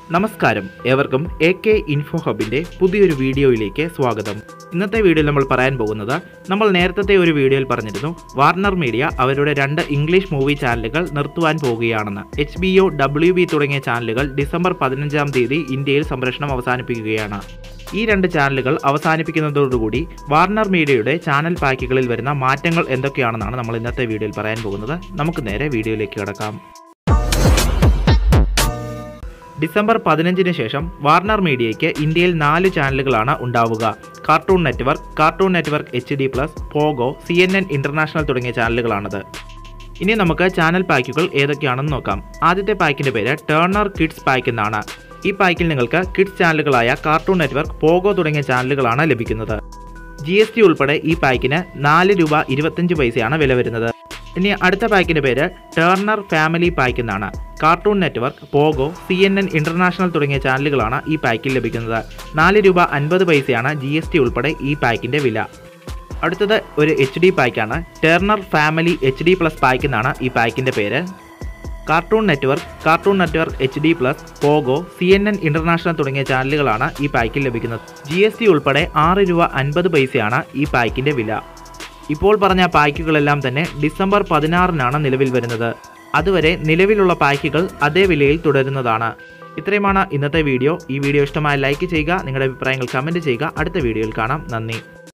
നമസ്കാരം ഏവർക്കും A K info ഹബിൻ്റെ പുതിയൊരു വീഡിയോയിലേക്ക് സ്വാഗതം ഇന്നത്തെ വീഡിയോയിൽ നമ്മൾ പറയാൻ പോകുന്നത് നമ്മൾ നേരത്തെ ഒരു വീഡിയോയിൽ പറഞ്ഞിരുന്നു വാർണർ മീഡിയ അവരുടെ രണ്ട് ഇംഗ്ലീഷ് മൂവി ചാനലുകൾ നിർത്തുവാൻ പോവുകയാണെന്ന് H B O W B തുടങ്ങിയ ചാനലുകൾ ഡിസംബർ പതിനഞ്ചാം തീയതി ഇന്ത്യയിൽ സംപ്രേഷണം അവസാനിപ്പിക്കുകയാണ് ഈ രണ്ട് ചാനലുകൾ അവസാനിപ്പിക്കുന്നതോടുകൂടി വാർണർ മീഡിയയുടെ ചാനൽ പാക്കുകളിൽ വരുന്ന മാറ്റങ്ങൾ എന്തൊക്കെയാണെന്നാണ് നമ്മൾ ഇന്നത്തെ വീഡിയോയിൽ പറയാൻ പോകുന്നത് നമുക്ക് നേരെ വീഡിയോയിലേക്ക് കിടക്കാം ഡിസംബർ പതിനഞ്ചിന് ശേഷം വാർണർ മീഡിയയ്ക്ക് ഇന്ത്യയിൽ നാല് ചാനലുകളാണ് ഉണ്ടാവുക cartoon network cartoon network H D plus Pogo C N N international തുടങ്ങിയ ചാനലുകളാണത് ഇനി നമുക്ക് ചാനൽ പാക്കുകൾ ഏതൊക്കെയാണെന്ന് നോക്കാം ആദ്യത്തെ പാക്കിന്റെ പേര് ടേണർ കിഡ്സ് പാക്ക് എന്നാണ് ഈ പാക്കിൽ നിങ്ങൾക്ക് കിഡ്സ് ചാനലുകളായ കാർട്ടൂൺ നെറ്റ്വർക്ക് പോഗോ തുടങ്ങിയ ചാനലുകളാണ് ലഭിക്കുന്നത് ജി എസ് ടി ഉൾപ്പെടെ ഈ പാക്കിന് നാല് രൂപ ഇരുപത്തഞ്ച് പൈസയാണ് വില വരുന്നത് ഇനി അടുത്ത പാക്കിന്റെ പേര് ടേർണർ ഫാമിലി പാക്ക് എന്നാണ് cartoon network Pogo C N N international തുടങ്ങിയ ചാനലുകളാണ് ഈ പാക്കിൽ ലഭിക്കുന്നത് നാല് രൂപ അൻപത് പൈസയാണ് ജി എസ് ടി ഉൾപ്പെടെ ഈ പാക്കിന്റെ വില അടുത്തത് ഒരു എച്ച് ഡി പാക്കാണ് Turner family H D plus pack എന്നാണ് ഈ പാക്കിന്റെ പേര് cartoon network cartoon network H D plus Pogo C N N international തുടങ്ങിയ ചാനലുകളാണ് ഈ പാക്കിൽ ലഭിക്കുന്നത് ജി എസ് ടി ഉൾപ്പെടെ ആറ് രൂപ അൻപത് പൈസയാണ് ഈ പാക്കിന്റെ വില ഇപ്പോൾ പറഞ്ഞ പാക്കുകളെല്ലാം തന്നെ ഡിസംബർ പതിനാറിനാണ് നിലവിൽ വരുന്നത് അതുവരെ നിലവിലുള്ള പാക്കുകൾ അതേ വിലയിൽ തുടരുന്നതാണ് ഇത്രയുമാണ് ഇന്നത്തെ വീഡിയോ ഈ വീഡിയോ ഇഷ്ടമായ ലൈക്ക് ചെയ്യുക നിങ്ങളുടെ അഭിപ്രായങ്ങൾ കമൻറ്റ് ചെയ്യുക അടുത്ത വീഡിയോയിൽ കാണാം നന്ദി